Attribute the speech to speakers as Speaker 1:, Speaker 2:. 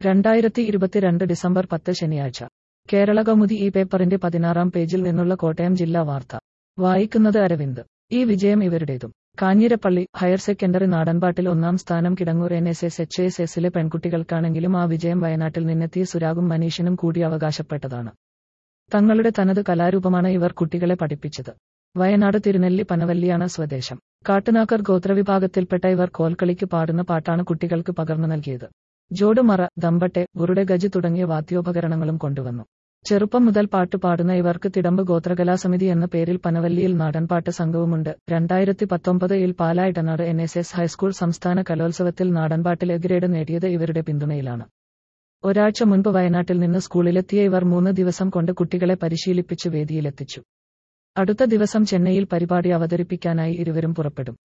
Speaker 1: രണ്ടായിരത്തി ഇരുപത്തിരണ്ട് ഡിസംബർ പത്ത് ശനിയാഴ്ച കേരള കൗമുദി ഈ പേപ്പറിന്റെ പതിനാറാം പേജിൽ നിന്നുള്ള കോട്ടയം ജില്ലാ വാർത്ത വായിക്കുന്നത് അരവിന്ദ് ഈ വിജയം ഇവരുടേതും കാഞ്ഞിരപ്പള്ളി ഹയർ സെക്കൻഡറി നാടൻപാട്ടിൽ ഒന്നാം സ്ഥാനം Kidangoor N S S H S എസിലെ പെൺകുട്ടികൾക്കാണെങ്കിലും ആ വിജയം വയനാട്ടിൽ നിന്നെത്തിയ സുരാഗും മനീഷിനും കൂടി അവകാശപ്പെട്ടതാണ് തങ്ങളുടെ തനത് കലാരൂപമാണ് ഇവർ കുട്ടികളെ പഠിപ്പിച്ചത് വയനാട് തിരുനെല്ലി പനവല്ലിയാണ് സ്വദേശം കാട്ടുനാക്കർ ഗോത്രവിഭാഗത്തിൽപ്പെട്ട ഇവർ കോൽക്കളിക്ക് പാടുന്ന പാട്ടാണ് കുട്ടികൾക്ക് പകർന്നു നൽകിയത് ജോടുമറ ദമ്പട്ടെ ബുറുടെ ഗജ് തുടങ്ങിയ വാദ്യോപകരണങ്ങളും കൊണ്ടുവന്നു ചെറുപ്പം മുതൽ പാട്ട് പാടുന്ന ഇവർക്ക് തിടമ്പ് ഗോത്രകലാസമിതി എന്ന പേരിൽ പനവല്ലിയിൽ നാടൻപാട്ട് സംഘവുമുണ്ട് രണ്ടായിരത്തി പത്തൊമ്പതിൽ Pala Edanad N S S high school സംസ്ഥാന കലോത്സവത്തിൽ നാടൻപാട്ടിൽ എ ഗ്രേഡ് നേടിയത് ഇവരുടെ പിന്തുണയിലാണ് ഒരാഴ്ച മുൻപ് വയനാട്ടിൽ നിന്ന് സ്കൂളിലെത്തിയ ഇവർ മൂന്ന് ദിവസം കൊണ്ട് കുട്ടികളെ പരിശീലിപ്പിച്ച് വേദിയിലെത്തിച്ചു അടുത്ത ദിവസം ചെന്നൈയിൽ പരിപാടി അവതരിപ്പിക്കാനായി ഇരുവരും പുറപ്പെടും